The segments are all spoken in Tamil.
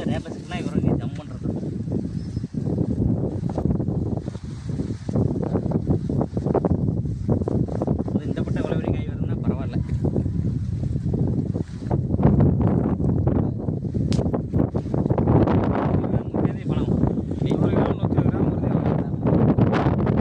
இல்லை ரேப்பில் சிக்கினா இவருக்கு ஜம்ப் பண்ணுறது அது இந்த பட்டம் எவ்வளோ பெரிய காய் வருதுன்னா பரவாயில்ல முக்கியது பழம் நூறு கிராம் நூற்றி கிராம் வருது அவ்வளவுதான்.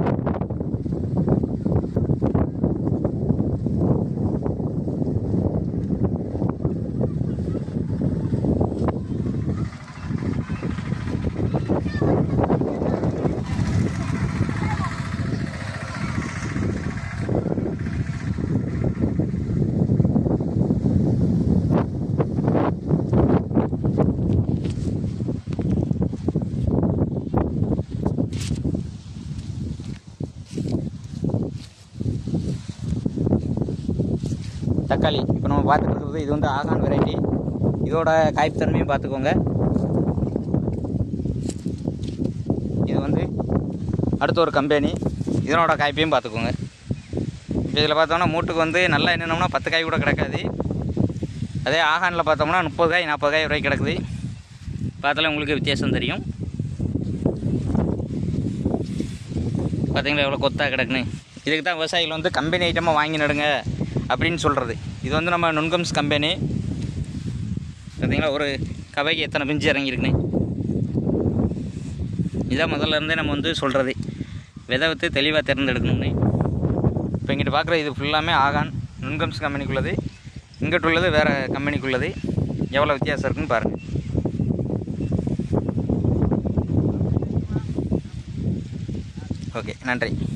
தக்காளி இப்போ நம்ம பார்த்துட்டு இருக்கிறது இது வந்து ஆகான் வெரைட்டி இதோட காய்ப்பு தன்மையும் பார்த்துக்கோங்க இது வந்து அடுத்த ஒரு கம்பெனி இதனோட காய்ப்பையும் பார்த்துக்கோங்க இப்போ இதில் பார்த்தோம்னா மூட்டுக்கு வந்து நல்லா என்னென்னம்னா பத்து காய் கூட கிடக்காது அதே ஆகானில் பார்த்தோம்னா முப்பது காய் நாற்பது காய் வரைக்கும் கிடக்குது பார்த்தாலே உங்களுக்கு வித்தியாசம் தெரியும் பார்த்தீங்களா எவ்வளோ கொத்தாக கிடக்குன்னு இதுக்கு தான் விவசாயிகள் வந்து கம்பெனி ஐட்டமாக வாங்கி நடுங்க அப்படின்னு சொல்கிறது இது வந்து நம்ம நுண்கம்ஸ் கம்பெனி பார்த்தீங்களா ஒரு கவைக்கு எத்தனை பிஞ்சு இறங்கியிருக்குன்னு இதான் முதல்ல இருந்தே நம்ம வந்து சொல்கிறது விதை வித்து தெளிவாக தேர்ந்தெடுக்கணும்னு இப்போ இங்கிட்டு பார்க்குற இது ஃபுல்லாமே ஆகான் நுண்கம்ஸ் கம்பெனிக்குள்ளது இங்கிட்டு உள்ளது வேறு கம்பெனிக்குள்ளது எவ்வளோ வித்தியாசம் இருக்குன்னு பாருங்கள் ஓகே நன்றி